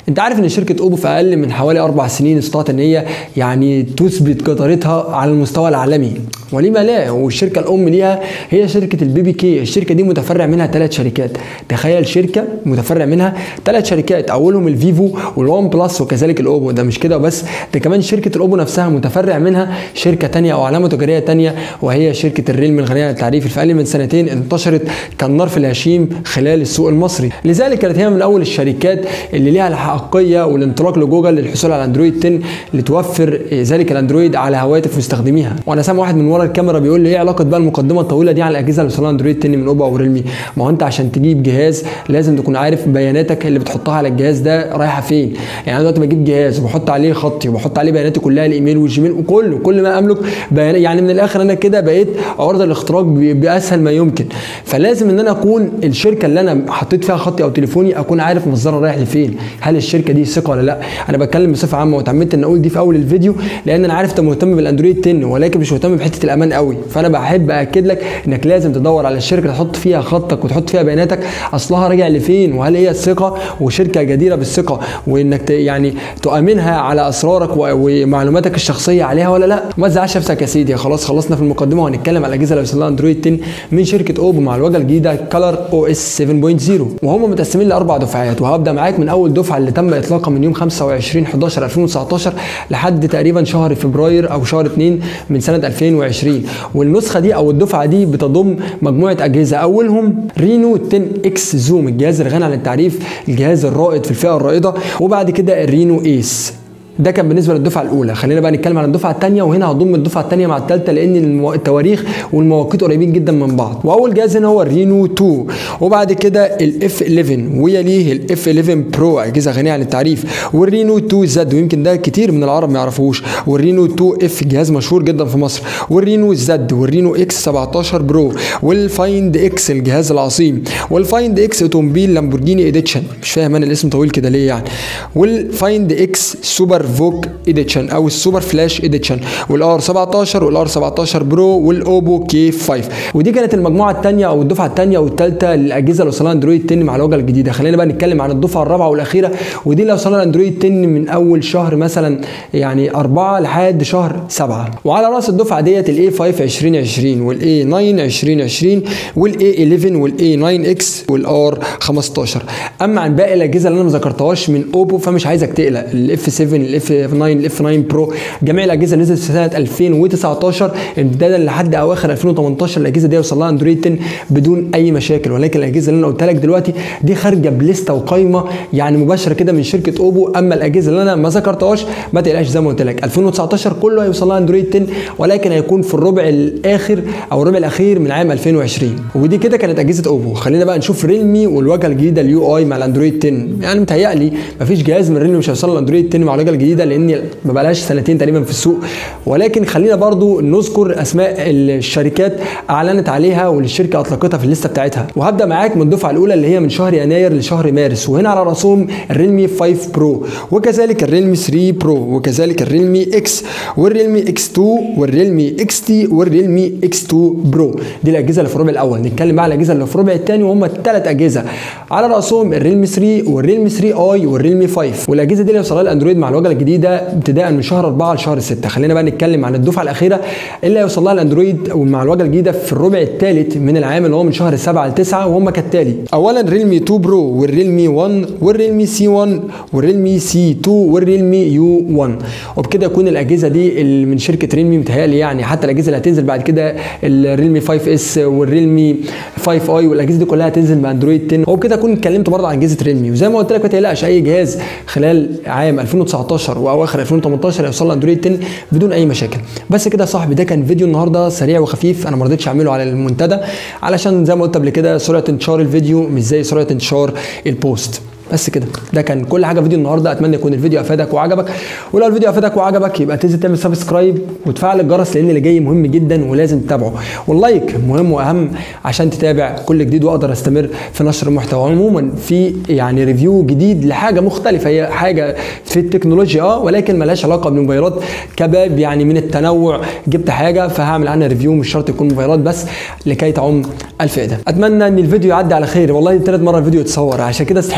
انت عارف ان شركه اوبو في اقل من حوالي اربع سنين استطاعت ان هي يعني تثبت جدارتها على المستوى العالمي ولما لا والشركه الام ليها هي شركه البيبي كي الشركه دي متفرع منها ثلاث شركات تخيل شركه متفرع منها ثلاث شركات اولهم الفيفو والوان بلس وكذلك الاوبو ده مش كده بس ده كمان شركه الاوبو نفسها متفرع منها شركه تانية او علامه تجاريه تانية وهي شركه الريلمي الغنيه عن التعريف في اقل من سنتين انتشرت كالنار في الهشيم خلال السوق المصري لذلك كانت هي من اول الشركات اللي ليها الحقيه والانطلاق لجوجل للحصول على اندرويد 10 لتوفر ذلك الاندرويد على هواتف مستخدميها وانا سامع واحد من ورا الكاميرا بيقول لي ايه علاقه بقى المقدمه الطويله دي على الاجهزه اللي وصلها اندرويد 10 من اوبو او ريلمي ما هو انت عشان تجيب جهاز لازم تكون عارف بياناتك اللي بتحطها على الجهاز ده رايحه فين يعني انا دلوقتي بجيب جهاز وبحط عليه خطي وبحط عليه بياناتي كلها الايميل والجيميل وكله كل ما املك بيانات يعني من الاخر انا كده بقيت عرضه للاختراق باسهل ما يمكن فلازم ان انا اكون الشركه اللي انا حطيت فيها خطي او تليفوني اكون عارف مصدرها رايح لفين هل الشركه دي ثقه ولا لا انا بتكلم بصفه عامه واتعمدت ان اقول دي في اول الفيديو لان انا عارف انت مهتم بالاندرويد 10 ولكن مش مهتم بحته الامان قوي فانا بحب اكد لك انك لازم تدور على الشركه تحط فيها خطك وتحط فيها بياناتك اصلها راجع لفين وهل هي ثقه وشركه جديره بالثقه وانك يعني تؤمنها على اسرارك ومعلوماتك الشخصيه عليها ولا لا ما تزعلش نفسك يا سيدي خلاص خلصنا في المقدمه وهنتكلم على الاجهزه اللي وصل لها اندرويد 10 من شركه اوبو مع الواجهه الجديده كلر او اس 7.0 وهم متقسمين لاربع دفعات وهبدا معاك من اول دفعه اللي تم اطلاقها من يوم 25 11 2019 لحد تقريبا شهر فبراير او شهر 2 من سنه 2020 والنسخه دي او الدفعه دي بتضم مجموعه اجهزه اولهم رينو 10 اكس زوم الجهاز الغني عن التعريف الجهاز الرائد في الفئه الرائده وبعد كده الرينو ايس ده كان بالنسبه للدفعه الاولى خلينا بقى نتكلم عن الدفعه الثانيه وهنا هضم الدفعه الثانيه مع الثالثه لان التواريخ والمواقيت قريبين جدا من بعض واول جهاز هنا هو الرينو 2 وبعد كده الاف 11 ويليه الاف 11 برو اجهزه غنيه عن التعريف والرينو 2 زد ويمكن ده كتير من العرب ما يعرفوش والرينو 2 اف جهاز مشهور جدا في مصر والرينو زد والرينو اكس 17 برو والفايند اكس الجهاز العظيم والفايند اكس اوتومبيل لامبورجيني اديشن مش فاهم انا الاسم طويل كده ليه يعني والفايند اكس سوبر فوك اديشن او السوبر فلاش اديشن والار 17 والار 17 برو والاوبو كي 5 ودي كانت المجموعه الثانيه او الدفعه الثانيه والثالثه للاجهزه اللي وصلها اندرويد 10 مع الواجهه الجديده خلينا بقى نتكلم عن الدفعه الرابعه والاخيره ودي اللي وصلها اندرويد 10 من اول شهر مثلا يعني 4 لحد شهر 7 وعلى راس الدفعه ديت الاي 5 2020 والاي 9 2020 والاي 11 والاي 9 اكس والار 15 اما عن باقي الاجهزه اللي انا ما ذكرتهاش من اوبو فمش عايزك تقلق الاف 7 الاف 9 الاف 9 برو جميع الاجهزه نزلت في سنه 2019 امتدادا لحد اواخر 2018 الاجهزه دي وصل لها اندرويد 10 بدون اي مشاكل ولكن الاجهزه اللي انا قلتها لك دلوقتي دي خارجه بليسته وقايمه يعني مباشره كده من شركه اوبو اما الاجهزه اللي انا ما ذكرتهاش ما تقلقش زي ما قلت لك 2019 كله هيوصل لها اندرويد 10 ولكن هيكون في الربع الاخر او الربع الاخير من عام 2020 ودي كده كانت اجهزه اوبو خلينا بقى نشوف ريلمي والواجهه الجديده اليو اي مع الاندرويد 10 يعني متهيألي مفيش جهاز من ريلمي مش هيوصل لاندرويد 10 مع الواجهه الجديده لان ما بقالهاش سنتين تقريبا في السوق ولكن خلينا برضو نذكر اسماء الشركات اعلنت عليها والشركه اطلقتها في الليسته بتاعتها وهبدا معاك من الدفعه الاولى اللي هي من شهر يناير لشهر مارس وهنا على راسهم الريلمي 5 برو وكذلك الريلمي 3 برو وكذلك الريلمي اكس والريلمي اكس 2 والريلمي اكس تي والريلمي اكس 2 برو دي الاجهزه اللي في الربع الاول نتكلم بقى على الاجهزه اللي في الربع الثاني وهم الثلاث اجهزه على راسهم الريلمي 3 والريلمي 3 اي والريلمي 5 والاجهزه دي اللي وصلها الاندرويد مع الواجهه الجديده ابتداء من شهر 4 لشهر 6 خلينا بقى نتكلم عن الدفعه الاخيره اللي هيوصل لها الاندرويد مع الواجهه الجديده في الربع الثالث من العام اللي هو من شهر 7 ل 9 وهم كالتالي اولا ريلمي 2 برو والريلمي 1 والريلمي سي 1 والريلمي سي 2 والريلمي يو 1 وبكده يكون الاجهزه دي اللي من شركه ريلمي متهيألي يعني حتى الاجهزه اللي هتنزل بعد كده الريلمي 5 اس والريلمي 5 اي والاجهزه دي كلها هتنزل باندرويد 10 وبكده اكون اتكلمت برضه عن اجهزه ريلمي وزي ما قلت لك ما تقلقش اي جهاز خلال عام 2019 واواخر 2018 هيوصل لاندرويد 10 بدون اي مشاكل بس كده يا صاحبي ده كان فيديو النهارده سريع وخفيف انا ما رضيتش اعمله على المنتدى علشان زي ما قلت قبل كده سرعه انتشار الفيديو مش زي سرعه انتشار البوست بس كده ده كان كل حاجه في فيديو النهارده اتمنى يكون الفيديو افادك وعجبك ولو الفيديو افادك وعجبك يبقى تنزل تعمل سبسكرايب وتفعل الجرس لان اللي جاي مهم جدا ولازم تتابعه واللايك مهم واهم عشان تتابع كل جديد واقدر استمر في نشر المحتوى عموما في يعني ريفيو جديد لحاجه مختلفه هي حاجه في التكنولوجيا اه ولكن ملهاش علاقه بالموبايلات كباب يعني من التنوع جبت حاجه فهعمل عنها ريفيو مش شرط يكون موبايلات بس لكي تعم الفائده اتمنى ان الفيديو يعدي على خير والله ثالث مره الفيديو يتصور عشان كده استحق اللايك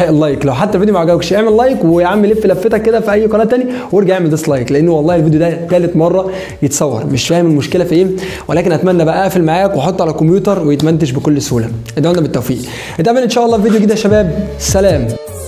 لايك لو حتى الفيديو ما عجبكش اعمل لايك ويا عم لف لفتك كده في اي قناه تاني وارجع اعمل ديسلايك لان والله الفيديو ده ثالث مره يتصور مش فاهم المشكله في ايه ولكن اتمنى بقى اقفل معاك واحطه على الكمبيوتر ويتمنتج بكل سهوله ادعوا لنا بالتوفيق نتقابل ان شاء الله في فيديو جديد يا شباب سلام